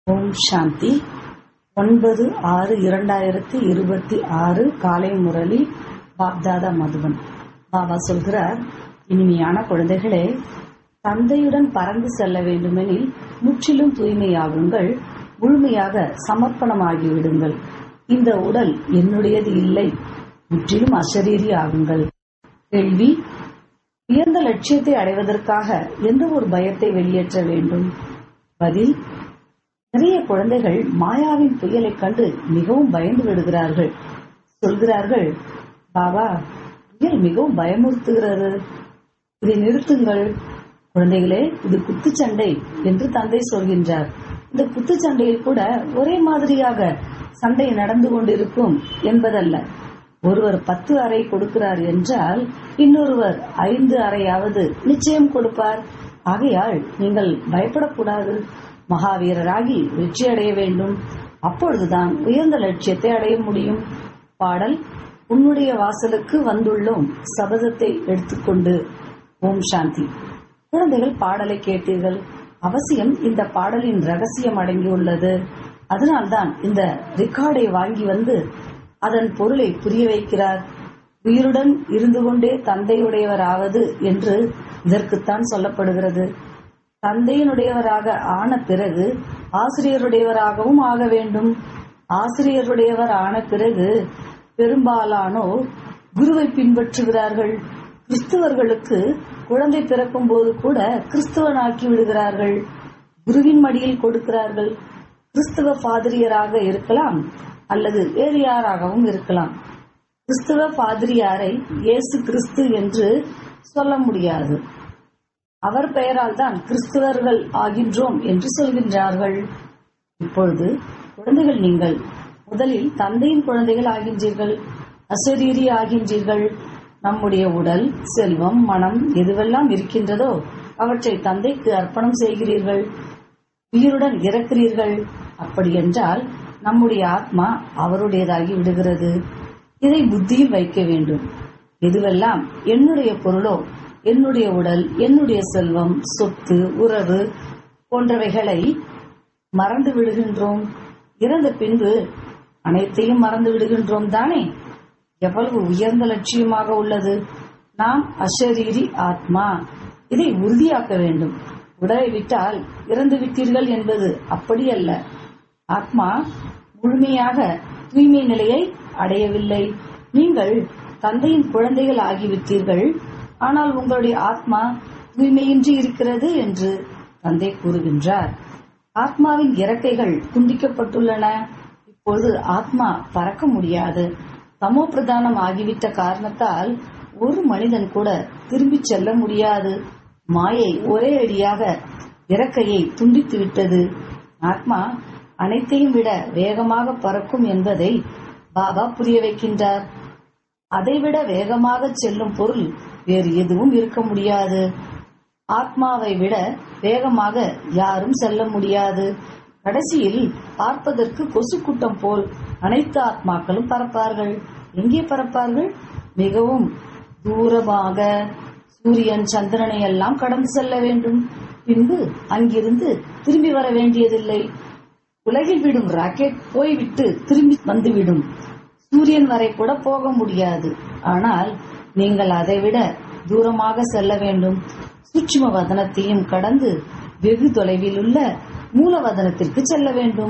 ஓம் சாந்தி ஒன்பது ஆறு இரண்டாயிரத்தி இருபத்தி ஆறு காலை முரளி பாப்தாதா மதுவன் பாபா சொல்கிறார் இனிமையான குழந்தைகளே தந்தையுடன் பறந்து செல்ல வேண்டுமெனில் முற்றிலும் தூய்மையாகுங்கள் முழுமையாக சமர்ப்பணமாகிவிடுங்கள் இந்த உடல் என்னுடையது இல்லை முற்றிலும் அசரீரி ஆகுங்கள் கேள்வி உயர்ந்த லட்சியத்தை அடைவதற்காக எந்த ஒரு பயத்தை வெளியேற்ற வேண்டும் பதில் நிறைய குழந்தைகள் மாயாவின் புயலைக் கண்டு மிகவும் பயந்து விடுகிறார்கள் சொல்கிறார்கள் பாபா புயல் மிகவும் பயமுறுத்துகிறது இதை நிறுத்துங்கள் குழந்தைகளே இது குத்துச்சண்டை என்று தந்தை சொல்கின்றார் இந்த குத்துச்சண்டையில் கூட ஒரே மாதிரியாக சண்டை நடந்து கொண்டிருக்கும் என்பதல்ல ஒருவர் பத்து அறை கொடுக்கிறார் என்றால் இன்னொருவர் ஐந்து அறையாவது நிச்சயம் கொடுப்பார் ஆகையால் நீங்கள் பயப்படக்கூடாது மகாவீரராகி வெற்றி அடைய வேண்டும் அப்பொழுதுதான் உயர்ந்த லட்சியத்தை அடைய முடியும் பாடல் உன்னுடைய வாசலுக்கு வந்துள்ளோம் சபதத்தை எடுத்துக்கொண்டு ஓம் சாந்தி குழந்தைகள் பாடலை கேட்டீர்கள் அவசியம் இந்த பாடலின் ரகசியம் அடங்கியுள்ளது அதனால்தான் இந்த ரெக்கார்டை வாங்கி வந்து அதன் பொருளை புரிய வைக்கிறார் உயிருடன் இருந்து கொண்டே தந்தையுடையவராவது என்று இதற்குத்தான் சொல்லப்படுகிறது தந்தையினுடையவராக ஆன பிறகு ஆசிரியருடையவராகவும் ஆக வேண்டும் ஆசிரியருடையவர் ஆன பிறகு பெரும்பாலானோர் குருவை பின்பற்றுகிறார்கள் கிறிஸ்துவர்களுக்கு குழந்தை பிறக்கும் போது கூட கிறிஸ்துவனாக்கி விடுகிறார்கள் குருவின் மடியில் கொடுக்கிறார்கள் கிறிஸ்துவ பாதிரியராக இருக்கலாம் அல்லது வேறு யாராகவும் இருக்கலாம் கிறிஸ்துவ பாதிரியாரை இயேசு கிறிஸ்து என்று சொல்ல முடியாது அவர் பெயரால் தான் கிறிஸ்துவர்கள் ஆகின்றோம் என்று சொல்கின்றார்கள் இப்பொழுது குழந்தைகள் நீங்கள் முதலில் தந்தையின் குழந்தைகள் ஆகின்றீர்கள் அசரீரி ஆகின்றீர்கள் நம்முடைய உடல் செல்வம் மனம் எதுவெல்லாம் இருக்கின்றதோ அவற்றை தந்தைக்கு அர்ப்பணம் செய்கிறீர்கள் உயிருடன் இறக்கிறீர்கள் அப்படி என்றால் நம்முடைய ஆத்மா அவருடையதாகி விடுகிறது இதை புத்தியில் வைக்க வேண்டும் எதுவெல்லாம் என்னுடைய பொருளோ என்னுடைய உடல் என்னுடைய செல்வம் சொத்து உறவு போன்றவைகளை மறந்து விடுகின்றோம் இறந்த பின்பு அனைத்தையும் மறந்து விடுகின்றோம் தானே எவ்வளவு உயர்ந்த லட்சியமாக உள்ளது நாம் அஷரீரி ஆத்மா இதை உறுதியாக்க வேண்டும் உடலை விட்டால் இறந்து விட்டீர்கள் என்பது அப்படியல்ல ஆத்மா முழுமையாக தூய்மை நிலையை அடையவில்லை நீங்கள் தந்தையின் குழந்தைகள் ஆகிவிட்டீர்கள் ஆனால் உங்களுடைய ஆத்மா தூய்மையின்றி இருக்கிறது என்று தந்தை கூறுகின்றார் ஆத்மாவின் இறக்கைகள் துண்டிக்கப்பட்டுள்ளன இப்பொழுது ஆத்மா பறக்க முடியாது தமோ பிரதானம் ஆகிவிட்ட காரணத்தால் ஒரு மனிதன் கூட திரும்பிச் செல்ல முடியாது மாயை ஒரே அடியாக இறக்கையை துண்டித்து விட்டது ஆத்மா அனைத்தையும் விட வேகமாக பறக்கும் என்பதை பாபா புரிய வைக்கின்றார் அதைவிட வேகமாக செல்லும் பொருள் வேறு எதுவும் இருக்க முடியாது ஆத்மாவை விட வேகமாக யாரும் செல்ல முடியாது கடைசியில் பார்ப்பதற்கு கொசு கூட்டம் போல் அனைத்து ஆத்மாக்களும் பறப்பார்கள் எங்கே பறப்பார்கள் மிகவும் தூரமாக சூரியன் சந்திரனை எல்லாம் கடந்து செல்ல வேண்டும் பின்பு அங்கிருந்து திரும்பி வர வேண்டியதில்லை உலகில் விடும் ராக்கெட் போய்விட்டு திரும்பி வந்துவிடும் சூரியன் வரை கூட போக முடியாது ஆனால் நீங்கள் அதைவிட தூரமாக செல்ல வேண்டும் சூட்சும வதனத்தையும் கடந்து வெகு தொலைவில் உள்ள மூலவதனத்திற்கு செல்ல வேண்டும்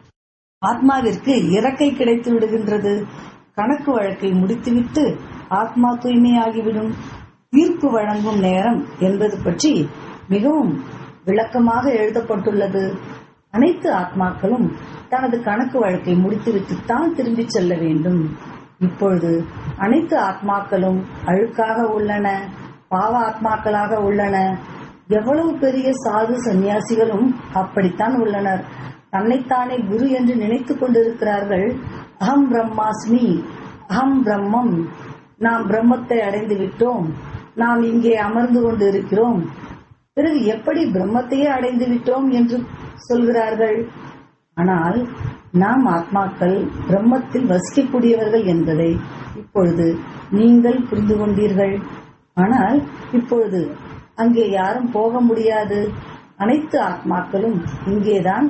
ஆத்மாவிற்கு இறக்கை கிடைத்து விடுகின்றது கணக்கு வழக்கை முடித்துவிட்டு ஆத்மா தூய்மையாகிவிடும் தீர்ப்பு வழங்கும் நேரம் என்பது பற்றி மிகவும் விளக்கமாக எழுதப்பட்டுள்ளது அனைத்து ஆத்மாக்களும் தனது கணக்கு வழக்கை முடித்துவிட்டு தான் திரும்பி செல்ல வேண்டும் இப்பொழுது அனைத்து ஆத்மாக்களும் அழுக்காக உள்ளன பாவ ஆத்மாக்களாக உள்ளன எவ்வளவு பெரிய சாது சந்நியாசிகளும் அப்படித்தான் உள்ளனர் தன்னைத்தானே குரு என்று நினைத்துக் கொண்டிருக்கிறார்கள் அகம் பிரம்மாஸ்மி அகம் பிரம்மம் நாம் பிரம்மத்தை அடைந்து விட்டோம் நாம் இங்கே அமர்ந்து கொண்டு இருக்கிறோம் பிறகு எப்படி பிரம்மத்தையே அடைந்து விட்டோம் என்று சொல்கிறார்கள் ஆனால் நாம் ஆத்மாக்கள் பிரம்மத்தில் வசிக்கக்கூடியவர்கள் என்பதை இப்பொழுது நீங்கள் புரிந்து கொண்டீர்கள் ஆனால் இப்பொழுது அங்கே யாரும் போக முடியாது அனைத்து ஆத்மாக்களும் இங்கேதான்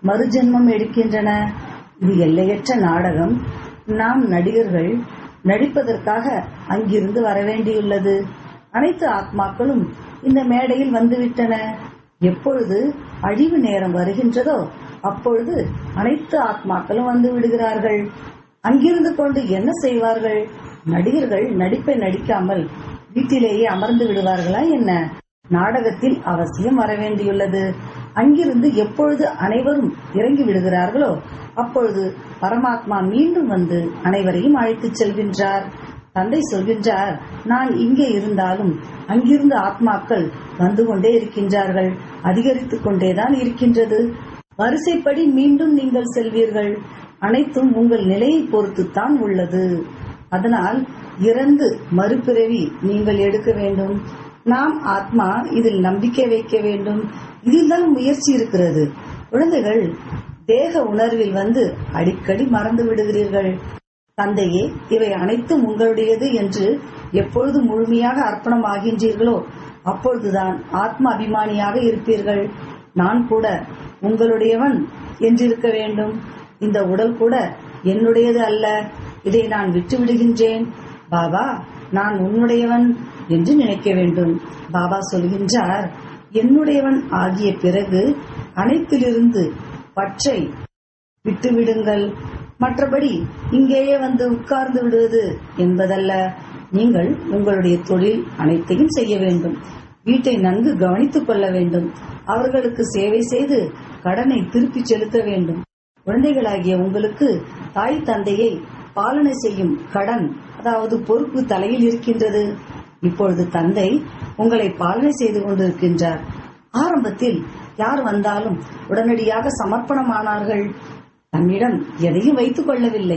மறுஜென்மம் எடுக்கின்றன இது எல்லையற்ற நாடகம் நாம் நடிகர்கள் நடிப்பதற்காக அங்கிருந்து வரவேண்டியுள்ளது அனைத்து ஆத்மாக்களும் இந்த மேடையில் வந்துவிட்டன எப்பொழுது அழிவு நேரம் வருகின்றதோ அப்பொழுது அனைத்து ஆத்மாக்களும் வந்து விடுகிறார்கள் அங்கிருந்து கொண்டு என்ன செய்வார்கள் நடிகர்கள் நடிப்பை நடிக்காமல் வீட்டிலேயே அமர்ந்து விடுவார்களா என்ன நாடகத்தில் அவசியம் வரவேண்டியுள்ளது அங்கிருந்து எப்பொழுது அனைவரும் இறங்கி விடுகிறார்களோ அப்பொழுது பரமாத்மா மீண்டும் வந்து அனைவரையும் அழைத்துச் செல்கின்றார் தந்தை சொல்கின்றார் நான் இங்கே இருந்தாலும் அங்கிருந்து ஆத்மாக்கள் வந்து கொண்டே இருக்கின்றார்கள் அதிகரித்துக் கொண்டேதான் இருக்கின்றது வரிசைப்படி மீண்டும் நீங்கள் செல்வீர்கள் அனைத்தும் உங்கள் நிலையை பொறுத்துத்தான் உள்ளது அதனால் இறந்து மறுபிறவி நீங்கள் எடுக்க வேண்டும் நாம் ஆத்மா இதில் நம்பிக்கை வைக்க வேண்டும் இதில்தான் முயற்சி இருக்கிறது குழந்தைகள் தேக உணர்வில் வந்து அடிக்கடி மறந்து விடுகிறீர்கள் தந்தையே இவை அனைத்தும் உங்களுடையது என்று எப்பொழுது முழுமையாக அர்ப்பணம் ஆகின்றீர்களோ அப்பொழுதுதான் ஆத்ம அபிமானியாக இருப்பீர்கள் நான் கூட உங்களுடையவன் என்றிருக்க வேண்டும் இந்த உடல் கூட என்னுடையது அல்ல இதை நான் விட்டு விடுகின்றேன் பாபா நான் உன்னுடையவன் என்று நினைக்க வேண்டும் பாபா சொல்கின்றார் என்னுடையவன் ஆகிய பிறகு அனைத்திலிருந்து பற்றை விட்டுவிடுங்கள் மற்றபடி இங்கேயே வந்து உட்கார்ந்து விடுவது என்பதல்ல நீங்கள் உங்களுடைய தொழில் அனைத்தையும் செய்ய வேண்டும் வீட்டை நன்கு கவனித்துக் கொள்ள வேண்டும் அவர்களுக்கு சேவை செய்து கடனை திருப்பிச் செலுத்த வேண்டும் குழந்தைகளாகிய உங்களுக்கு தாய் தந்தையை பாலனை செய்யும் கடன் அதாவது பொறுப்பு தலையில் இருக்கின்றது இப்பொழுது தந்தை உங்களை பாலனை செய்து கொண்டிருக்கின்றார் ஆரம்பத்தில் யார் வந்தாலும் உடனடியாக சமர்ப்பணமானார்கள் தம்மிடம் எதையும் வைத்துக் கொள்ளவில்லை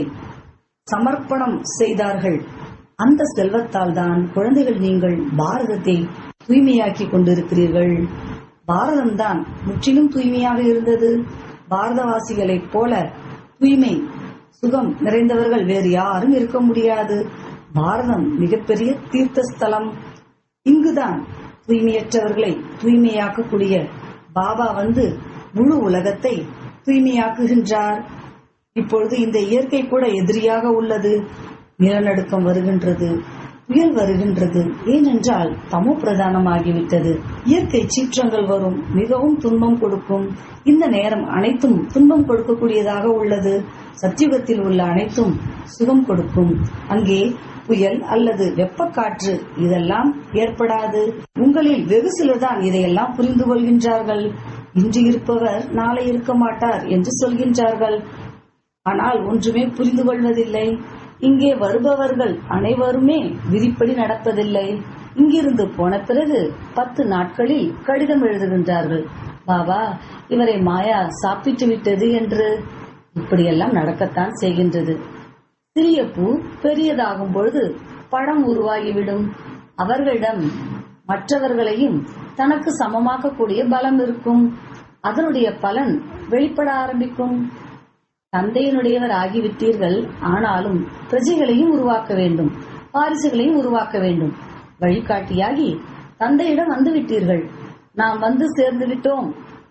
சமர்ப்பணம் செய்தார்கள் அந்த செல்வத்தால் தான் குழந்தைகள் நீங்கள் பாரதத்தை தூய்மையாக்கி கொண்டிருக்கிறீர்கள் பாரதம்தான் முற்றிலும் தூய்மையாக இருந்தது பாரதவாசிகளைப் போல தூய்மை சுகம் நிறைந்தவர்கள் வேறு யாரும் இருக்க முடியாது பாரதம் மிகப்பெரிய தீர்த்த ஸ்தலம் இங்குதான் தூய்மையற்றவர்களை தூய்மையாக்கக்கூடிய பாபா வந்து முழு உலகத்தை தூய்மையாக்குகின்றார் இப்பொழுது இந்த இயற்கை கூட எதிரியாக உள்ளது நிலநடுக்கம் வருகின்றது புயல் வருகின்றது ஏனென்றால் தமோ பிரதானமாகிவிட்டது இயற்கை சீற்றங்கள் வரும் மிகவும் துன்பம் கொடுக்கும் இந்த நேரம் அனைத்தும் துன்பம் கொடுக்கக்கூடியதாக உள்ளது சத்தியுகத்தில் உள்ள அனைத்தும் சுகம் கொடுக்கும் அங்கே புயல் அல்லது வெப்பக்காற்று இதெல்லாம் ஏற்படாது உங்களில் வெகு சிலர்தான் இதையெல்லாம் புரிந்து கொள்கின்றார்கள் இன்று இருப்பவர் நாளை இருக்க மாட்டார் என்று சொல்கின்றார்கள் ஆனால் ஒன்றுமே புரிந்து கொள்வதில்லை இங்கே வருபவர்கள் அனைவருமே விதிப்படி நடப்பதில்லை இங்கிருந்து போன பிறகு பத்து நாட்களில் கடிதம் எழுதுகின்றார்கள் பாபா இவரை மாயா சாப்பிட்டு விட்டது என்று இப்படியெல்லாம் நடக்கத்தான் செய்கின்றது சிறிய பூ பெரியதாகும் பொழுது பழம் உருவாகிவிடும் அவர்களிடம் மற்றவர்களையும் தனக்கு சமமாக்கக்கூடிய பலம் இருக்கும் அதனுடைய பலன் வெளிப்பட ஆரம்பிக்கும் தந்தையினுடையவர் ஆகிவிட்டீர்கள் ஆனாலும் பிரஜைகளையும் உருவாக்க வேண்டும் வாரிசுகளையும் உருவாக்க வேண்டும் வழிகாட்டியாகி தந்தையிடம் வந்துவிட்டீர்கள் நாம் வந்து சேர்ந்து விட்டோம்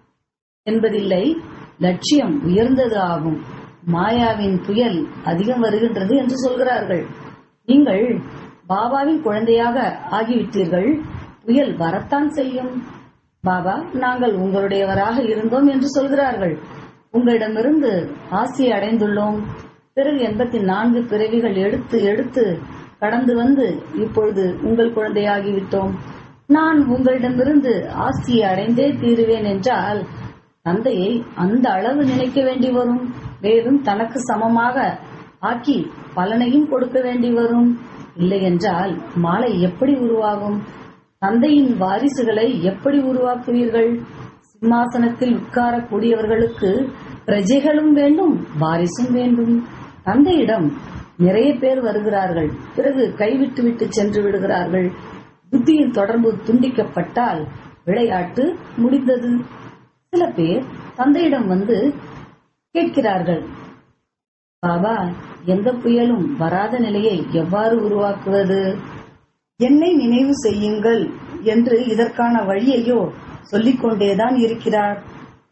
என்பதில்லை லட்சியம் உயர்ந்தது ஆகும் மாயாவின் புயல் அதிகம் வருகின்றது என்று சொல்கிறார்கள் நீங்கள் பாபாவின் குழந்தையாக ஆகிவிட்டீர்கள் புயல் வரத்தான் செய்யும் பாபா நாங்கள் உங்களுடையவராக இருந்தோம் என்று சொல்கிறார்கள் உங்களிடமிருந்து ஆசி அடைந்துள்ளோம் பிறகு எண்பத்தி நான்கு பிறவிகள் எடுத்து எடுத்து கடந்து வந்து இப்பொழுது உங்கள் குழந்தையாகிவிட்டோம் நான் உங்களிடமிருந்து ஆசி அடைந்தே தீருவேன் என்றால் தந்தையை அந்த அளவு நினைக்க வேண்டி வரும் மேலும் தனக்கு சமமாக ஆக்கி பலனையும் கொடுக்க வேண்டி வரும் இல்லை என்றால் மாலை எப்படி உருவாகும் தந்தையின் வாரிசுகளை எப்படி உருவாக்குவீர்கள் சிம்மாசனத்தில் உட்காரக்கூடியவர்களுக்கு பிரஜைகளும் வேண்டும் வாரிசும் வேண்டும் தந்தையிடம் நிறைய பேர் வருகிறார்கள் பிறகு கைவிட்டு விட்டு சென்று விடுகிறார்கள் புத்தியின் தொடர்பு துண்டிக்கப்பட்டால் விளையாட்டு முடிந்தது சில பேர் தந்தையிடம் வந்து கேட்கிறார்கள் பாபா எந்த புயலும் வராத நிலையை எவ்வாறு உருவாக்குவது என்னை நினைவு செய்யுங்கள் என்று இதற்கான வழியையோ சொல்லிக் கொண்டேதான் இருக்கிறார்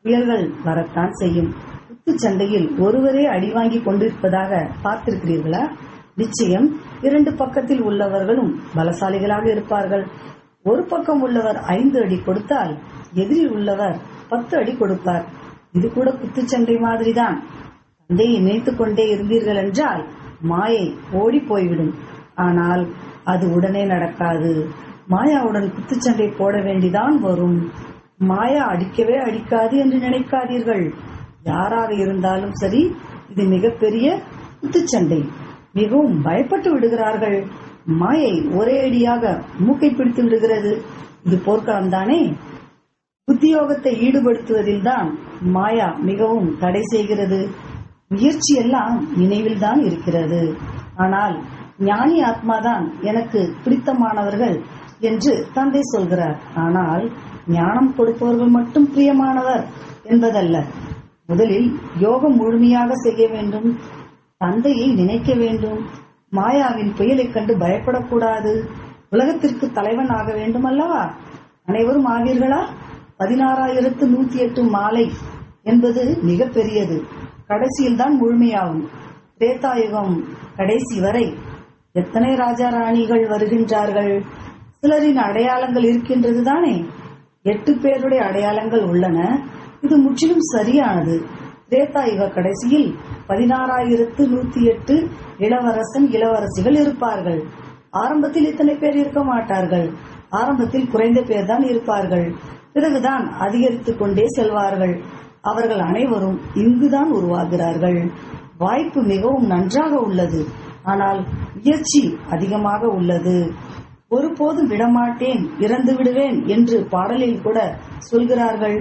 புயல்கள் வரத்தான் செய்யும் குத்துச்சண்டையில் ஒருவரே அடி வாங்கி கொண்டிருப்பதாக பார்த்திருக்கிறீர்களா நிச்சயம் இரண்டு பக்கத்தில் உள்ளவர்களும் பலசாலிகளாக இருப்பார்கள் ஒரு பக்கம் உள்ளவர் ஐந்து அடி கொடுத்தால் எதிரில் உள்ளவர் பத்து அடி கொடுப்பார் இது கூட குத்துச்சண்டை மாதிரிதான் தந்தையை நினைத்துக் கொண்டே இருந்தீர்கள் என்றால் மாயை ஓடி போய்விடும் ஆனால் அது உடனே நடக்காது மாயாவுடன் குத்துச்சண்டை போட வேண்டிதான் வரும் மாயா அடிக்கவே அடிக்காது என்று நினைக்காதீர்கள் யாராக இருந்தாலும் சரி இது மிகப்பெரிய குத்துச்சண்டை மிகவும் பயப்பட்டு விடுகிறார்கள் மாயை ஒரே அடியாக மூக்கை பிடித்து விடுகிறது இது போர்க்களம் தானே புத்தியோகத்தை ஈடுபடுத்துவதில் தான் மாயா மிகவும் தடை செய்கிறது முயற்சி எல்லாம் நினைவில் தான் இருக்கிறது ஆனால் ஞானி ஆத்மாதான் எனக்கு பிடித்தமானவர்கள் என்று தந்தை சொல்கிறார் ஆனால் ஞானம் கொடுப்பவர்கள் மட்டும் பிரியமானவர் என்பதல்ல முதலில் யோகம் முழுமையாக செய்ய வேண்டும் தந்தையை நினைக்க வேண்டும் மாயாவின் புயலைக் கண்டு பயப்படக்கூடாது உலகத்திற்கு தலைவன் ஆக வேண்டும் அல்லவா அனைவரும் ஆவீர்களா பதினாறாயிரத்து நூத்தி எட்டு மாலை என்பது மிக பெரியது கடைசியில் தான் முழுமையாகும் திரேதாயுகம் கடைசி வரை எத்தனை ராஜா ராணிகள் வருகின்றார்கள் சிலரின் அடையாளங்கள் இருக்கின்றது தானே எட்டு பேருடைய அடையாளங்கள் உள்ளன இது முற்றிலும் சரியானது திரேதாயுக கடைசியில் பதினாறாயிரத்து நூத்தி எட்டு இளவரசன் இளவரசிகள் இருப்பார்கள் ஆரம்பத்தில் இத்தனை பேர் இருக்க மாட்டார்கள் ஆரம்பத்தில் குறைந்த பேர் தான் இருப்பார்கள் பிறகுதான் அதிகரித்துக் கொண்டே செல்வார்கள் அவர்கள் அனைவரும் இங்குதான் உருவாகிறார்கள் வாய்ப்பு மிகவும் நன்றாக உள்ளது ஆனால் முயற்சி அதிகமாக உள்ளது ஒருபோதும் விடமாட்டேன் இறந்து விடுவேன் என்று பாடலில் கூட சொல்கிறார்கள்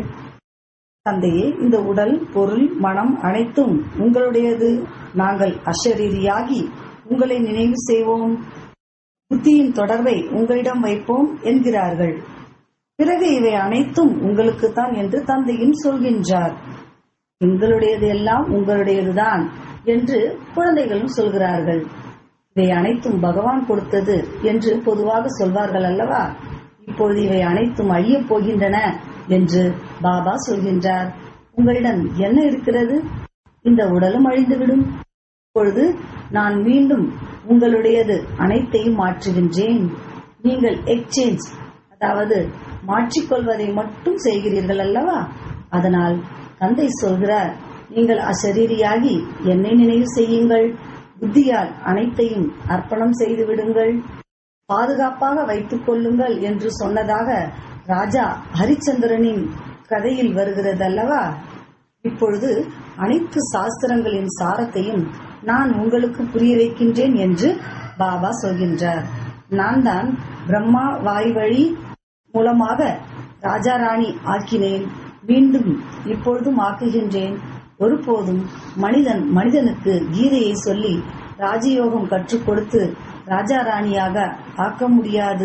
தந்தையே இந்த உடல் பொருள் மனம் அனைத்தும் உங்களுடையது நாங்கள் அஷரீரியாகி உங்களை நினைவு செய்வோம் புத்தியின் தொடர்பை உங்களிடம் வைப்போம் என்கிறார்கள் பிறகு இவை அனைத்தும் உங்களுக்குத்தான் என்று தந்தையும் சொல்கின்றார் எங்களுடையது எல்லாம் உங்களுடையதுதான் என்று குழந்தைகளும் சொல்கிறார்கள் இவை அனைத்தும் பகவான் கொடுத்தது என்று பொதுவாக சொல்வார்கள் அல்லவா இப்பொழுது இவை அனைத்தும் அழியப் போகின்றன என்று பாபா சொல்கின்றார் உங்களிடம் என்ன இருக்கிறது இந்த உடலும் அழிந்துவிடும் இப்பொழுது நான் மீண்டும் உங்களுடையது அனைத்தையும் மாற்றுகின்றேன் நீங்கள் எக்ஸ்சேஞ்ச் அதாவது மாற்றிக்கொள்வதை மட்டும் செய்கிறீர்கள் அல்லவா அதனால் தந்தை சொல்கிறார் நீங்கள் அசரீரியாகி என்னை நினைவு செய்யுங்கள் புத்தியால் அனைத்தையும் அர்ப்பணம் செய்து விடுங்கள் பாதுகாப்பாக வைத்துக் கொள்ளுங்கள் என்று சொன்னதாக ராஜா ஹரிச்சந்திரனின் கதையில் வருகிறது அல்லவா இப்பொழுது அனைத்து சாஸ்திரங்களின் சாரத்தையும் நான் உங்களுக்கு புரிய வைக்கின்றேன் என்று பாபா சொல்கின்றார் நான் தான் பிரம்மா வாய் வழி மூலமாக ராஜா ராணி ஆக்கினேன் மீண்டும் இப்பொழுதும் ஆக்குகின்றேன் ஒருபோதும் மனிதன் மனிதனுக்கு கீதையை சொல்லி ராஜயோகம் கற்றுக் கொடுத்து ராஜா ராணியாக ஆக்க முடியாது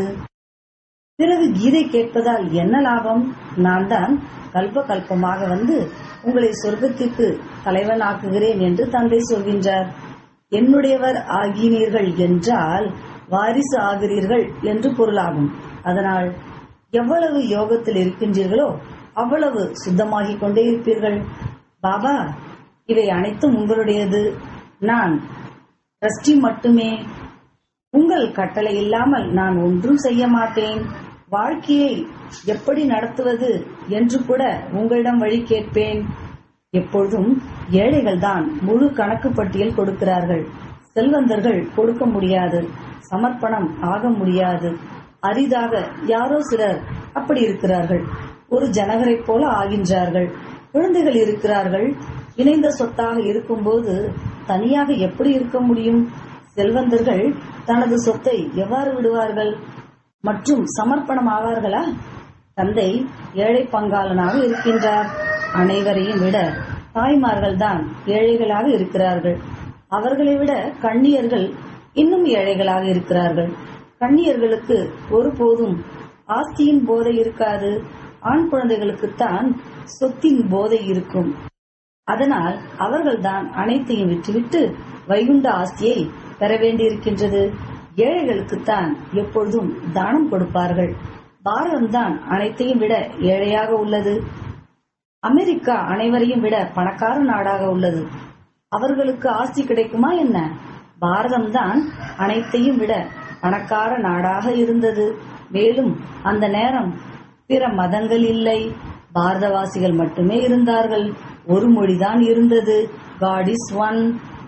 பிறகு கீதை கேட்பதால் என்ன லாபம் நான் தான் கல்ப கல்பமாக வந்து உங்களை சொர்க்கத்திற்கு தலைவன் ஆக்குகிறேன் என்று தந்தை சொல்கின்றார் என்னுடையவர் ஆகினீர்கள் என்றால் வாரிசு ஆகிறீர்கள் என்று பொருளாகும் அதனால் எவ்வளவு யோகத்தில் இருக்கின்றீர்களோ அவ்வளவு சுத்தமாகிக் கொண்டே இருப்பீர்கள் பாபா இவை அனைத்தும் உங்களுடையது நான் ட்ரஸ்டி மட்டுமே உங்கள் கட்டளை இல்லாமல் நான் ஒன்றும் செய்ய மாட்டேன் வாழ்க்கையை எப்படி நடத்துவது என்று கூட உங்களிடம் வழி கேட்பேன் எப்பொழுதும் ஏழைகள் தான் முழு கணக்கு பட்டியல் கொடுக்கிறார்கள் செல்வந்தர்கள் கொடுக்க முடியாது சமர்ப்பணம் ஆக முடியாது அரிதாக யாரோ சிலர் அப்படி இருக்கிறார்கள் ஒரு ஜனகரைப் போல ஆகின்றார்கள் குழந்தைகள் இருக்கிறார்கள் இணைந்த சொத்தாக இருக்கும்போது தனியாக எப்படி இருக்க முடியும் செல்வந்தர்கள் தனது சொத்தை எவ்வாறு விடுவார்கள் மற்றும் சமர்ப்பணம் ஆவார்களா தந்தை ஏழை பங்காளனாக இருக்கின்றார் அனைவரையும் விட தாய்மார்கள் தான் ஏழைகளாக இருக்கிறார்கள் அவர்களை விட கண்ணியர்கள் இன்னும் ஏழைகளாக இருக்கிறார்கள் கண்ணியர்களுக்கு ஒருபோதும் ஆஸ்தியின் போதை இருக்காது ஆண் குழந்தைகளுக்குத்தான் சொத்தின் போதை இருக்கும் அதனால் அவர்கள்தான் அனைத்தையும் விட்டுவிட்டு வைகுண்ட ஆஸ்தியை பெற வேண்டியிருக்கின்றது ஏழைகளுக்குத்தான் எப்பொழுதும் தானம் கொடுப்பார்கள் பாரதம்தான் அனைத்தையும் விட ஏழையாக உள்ளது அமெரிக்கா அனைவரையும் விட பணக்கார நாடாக உள்ளது அவர்களுக்கு ஆஸ்தி கிடைக்குமா என்ன பாரதம்தான் அனைத்தையும் விட பணக்கார நாடாக இருந்தது மேலும் அந்த நேரம் பிற மதங்கள் இல்லை பாரதவாசிகள் மட்டுமே இருந்தார்கள் ஒரு மொழிதான் இருந்தது காட் இஸ் ஒன்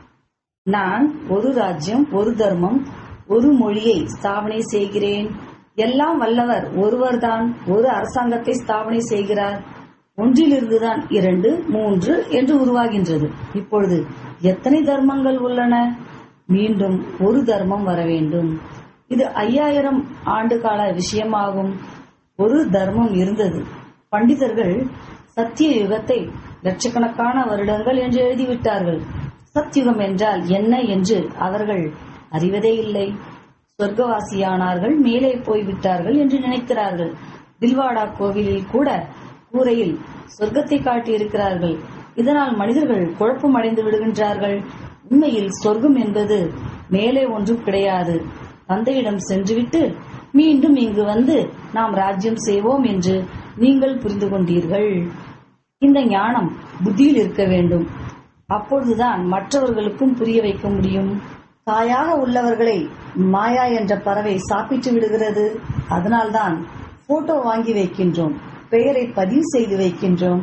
நான் ஒரு ராஜ்யம் ஒரு தர்மம் ஒரு மொழியை ஸ்தாபனை செய்கிறேன் எல்லாம் வல்லவர் ஒருவர்தான் ஒரு அரசாங்கத்தை ஸ்தாபனை செய்கிறார் ஒன்றிலிருந்துதான் இரண்டு மூன்று என்று உருவாகின்றது இப்பொழுது எத்தனை தர்மங்கள் உள்ளன மீண்டும் ஒரு தர்மம் வர வேண்டும் இது ஐயாயிரம் ஆண்டு கால விஷயமாகும் ஒரு தர்மம் இருந்தது பண்டிதர்கள் சத்திய யுகத்தை லட்சக்கணக்கான வருடங்கள் என்று எழுதிவிட்டார்கள் சத்யுகம் என்றால் என்ன என்று அவர்கள் அறிவதே இல்லை சொர்க்கவாசியானார்கள் மேலே போய்விட்டார்கள் என்று நினைக்கிறார்கள் தில்வாடா கோவிலில் கூட கூரையில் சொர்க்கத்தை காட்டியிருக்கிறார்கள் இதனால் மனிதர்கள் குழப்பம் அடைந்து விடுகின்றார்கள் உண்மையில் சொர்க்கம் என்பது மேலே ஒன்றும் கிடையாது தந்தையிடம் சென்றுவிட்டு மீண்டும் இங்கு வந்து நாம் ராஜ்யம் செய்வோம் என்று நீங்கள் புரிந்து கொண்டீர்கள் இந்த ஞானம் புத்தியில் இருக்க வேண்டும் அப்பொழுதுதான் மற்றவர்களுக்கும் புரிய வைக்க முடியும் தாயாக உள்ளவர்களை மாயா என்ற பறவை சாப்பிட்டு விடுகிறது அதனால்தான் போட்டோ வாங்கி வைக்கின்றோம் பெயரை பதிவு செய்து வைக்கின்றோம்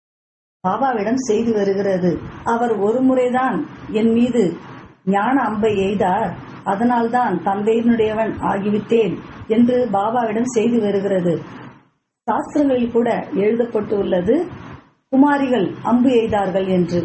பாபாவிடம் செய்து வருகிறது அவர் ஒரு முறைதான் என் மீது ஞான அம்பை எய்தார் அதனால்தான் தந்தையினுடையவன் ஆகிவிட்டேன் என்று பாபாவிடம் செய்து வருகிறது சாஸ்திரங்களில் கூட எழுதப்பட்டு உள்ளது குமாரிகள் அம்பு எய்தார்கள் என்று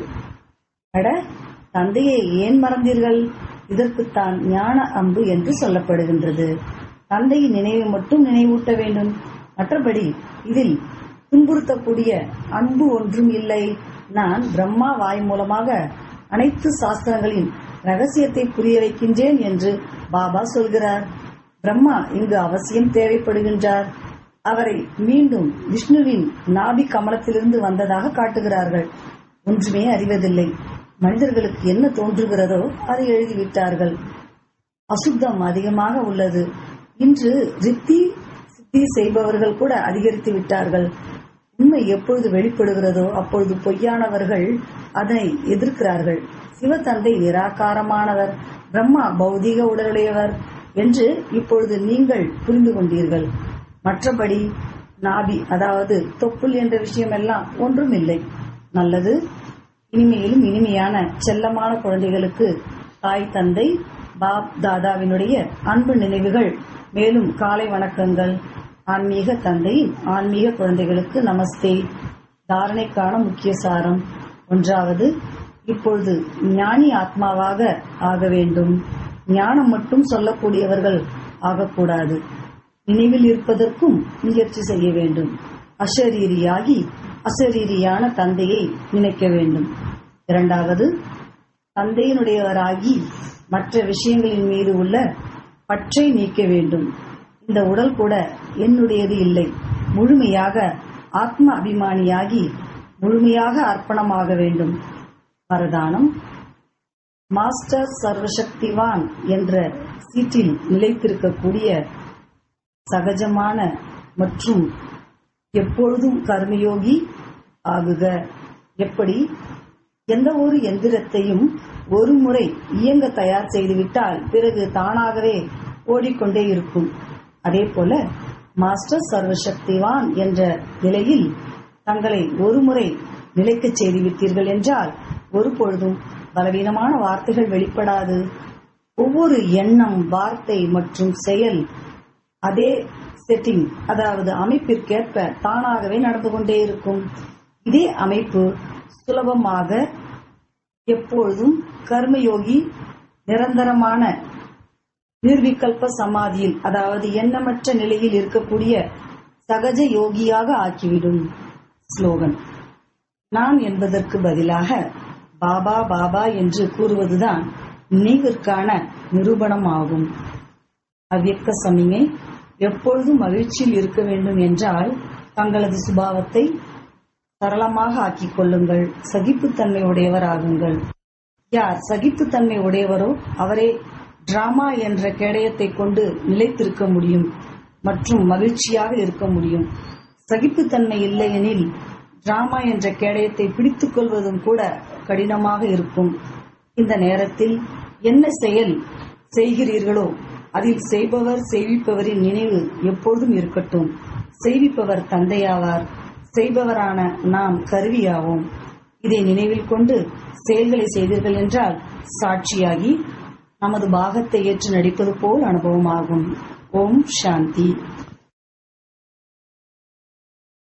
அட தந்தையை ஏன் மறந்தீர்கள் இதற்குத்தான் ஞான அம்பு என்று சொல்லப்படுகின்றது தந்தையின் நினைவை மட்டும் நினைவூட்ட வேண்டும் மற்றபடி இதில் துன்புறுத்தக்கூடிய அன்பு ஒன்றும் இல்லை நான் பிரம்மா வாய் மூலமாக அனைத்து சாஸ்திரங்களின் ரகசியத்தை புரிய வைக்கின்றேன் என்று பாபா சொல்கிறார் பிரம்மா இங்கு அவசியம் தேவைப்படுகின்றார் அவரை மீண்டும் விஷ்ணுவின் நாபி கமலத்திலிருந்து வந்ததாக காட்டுகிறார்கள் ஒன்றுமே அறிவதில்லை மனிதர்களுக்கு என்ன தோன்றுகிறதோ அதை எழுதிவிட்டார்கள் அசுத்தம் அதிகமாக உள்ளது இன்று ரித்தி சித்தி செய்பவர்கள் கூட அதிகரித்து விட்டார்கள் உண்மை எப்பொழுது வெளிப்படுகிறதோ அப்பொழுது பொய்யானவர்கள் அதனை எதிர்க்கிறார்கள் சிவதந்தை நிராகாரமானவர் பிரம்மா பௌதீக உடலுடையவர் என்று இப்பொழுது நீங்கள் புரிந்து கொண்டீர்கள் மற்றபடி நாபி அதாவது தொப்புள் என்ற விஷயம் எல்லாம் ஒன்றும் இல்லை நல்லது இனிமையிலும் இனிமையான செல்லமான குழந்தைகளுக்கு தாய் தந்தை பாப் தாதாவினுடைய அன்பு நினைவுகள் மேலும் காலை வணக்கங்கள் ஆன்மீக தந்தையின் ஆன்மீக குழந்தைகளுக்கு நமஸ்தே தாரணைக்கான முக்கிய சாரம் ஒன்றாவது இப்பொழுது ஞானி ஆத்மாவாக ஆக வேண்டும் ஞானம் மட்டும் சொல்லக்கூடியவர்கள் ஆகக்கூடாது நினைவில் இருப்பதற்கும் முயற்சி செய்ய வேண்டும் அஷரீரியாகி அசரீரியான தந்தையை நினைக்க வேண்டும் இரண்டாவது தந்தையினுடையவராகி மற்ற விஷயங்களின் மீது உள்ள பற்றை நீக்க வேண்டும் இந்த உடல் கூட என்னுடையது இல்லை முழுமையாக ஆத்ம அபிமானியாகி முழுமையாக அர்ப்பணமாக வேண்டும் வரதானம் மாஸ்டர் சர்வசக்திவான் என்ற சீட்டில் நிலைத்திருக்கக்கூடிய சகஜமான மற்றும் எப்பொழுதும் கர்மயோகி ஆகுக எப்படி எந்த ஒரு எந்திரத்தையும் ஒரு முறை இயங்க தயார் செய்துவிட்டால் பிறகு தானாகவே ஓடிக்கொண்டே இருக்கும் அதே போல மாஸ்டர் சர்வசக்திவான் என்ற நிலையில் தங்களை ஒருமுறை நிலைக்கச் செய்துவிட்டீர்கள் என்றால் ஒரு பொழுதும் பலவீனமான வார்த்தைகள் வெளிப்படாது ஒவ்வொரு எண்ணம் வார்த்தை மற்றும் செயல் அதே செட்டிங் அதாவது அமைப்பிற்கேற்ப தானாகவே நடந்து கொண்டே இருக்கும் இதே அமைப்பு சுலபமாக எப்பொழுதும் கர்மயோகி நிரந்தரமான நிர்விகல்ப சமாதியில் அதாவது எண்ணமற்ற நிலையில் இருக்கக்கூடிய சகஜ யோகியாக ஆக்கிவிடும் ஸ்லோகன் நான் என்பதற்கு பதிலாக பாபா பாபா என்று கூறுவதுதான் நினைவிற்கான நிரூபணம் ஆகும் அவ்வியக்க சமிகை எப்பொழுதும் மகிழ்ச்சியில் இருக்க வேண்டும் என்றால் தங்களது சுபாவத்தை சரளமாக ஆக்கிக் கொள்ளுங்கள் சகிப்புத்தன்மை உடையவராகுங்கள் யார் சகிப்புத்தன்மை உடையவரோ அவரே டிராமா என்ற கேடயத்தை கொண்டு நிலைத்திருக்க முடியும் மற்றும் மகிழ்ச்சியாக இருக்க முடியும் சகிப்புத்தன்மை இல்லையெனில் டிராமா என்ற கேடயத்தை பிடித்துக் கொள்வதும் கூட கடினமாக இருக்கும் இந்த நேரத்தில் என்ன செயல் செய்கிறீர்களோ அதில் செய்பவர் செய்விப்பவரின் நினைவு எப்பொழுதும் இருக்கட்டும் செய்விப்பவர் தந்தையாவார் செய்பவரான நாம் கருவியாவோம் இதை நினைவில் கொண்டு செயல்களை செய்தீர்கள் என்றால் சாட்சியாகி நமது பாகத்தை ஏற்று நடிப்பது போல் அனுபவமாகும் ஓம் சாந்தி